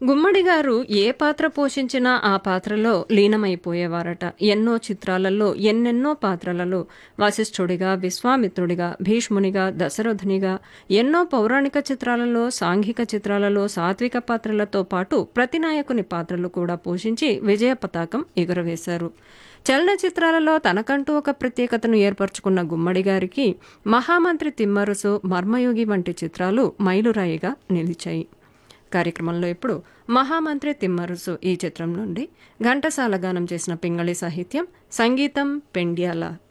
గుమ్మడి గారు ఏ పాత్ర పోషించినా ఆ పాత్రలో లీనమైపోయేవారట ఎన్నో చిత్రాలలో ఎన్నెన్నో పాత్రలలో వశిష్ఠుడిగా విశ్వామిత్రుడిగా భీష్మునిగా దశరథునిగా ఎన్నో పౌరాణిక చిత్రాలలో సాంఘిక చిత్రాలలో సాత్విక పాత్రలతో పాటు ప్రతినాయకుని పాత్రలు కూడా పోషించి విజయ పతాకం ఎగురవేశారు చలనచిత్రాలలో తనకంటూ ఒక ప్రత్యేకతను ఏర్పరచుకున్న గుమ్మడి గారికి మహామంత్రి తిమ్మరుసు మర్మయోగి వంటి చిత్రాలు మైలురాయిగా నిలిచాయి కార్యక్రమంలో ఇప్పుడు మహామంత్రి తిమ్మరుసు ఈ చిత్రం నుండి ఘంటసాల గానం చేసిన పింగళి సాహిత్యం సంగీతం పెండ్యాల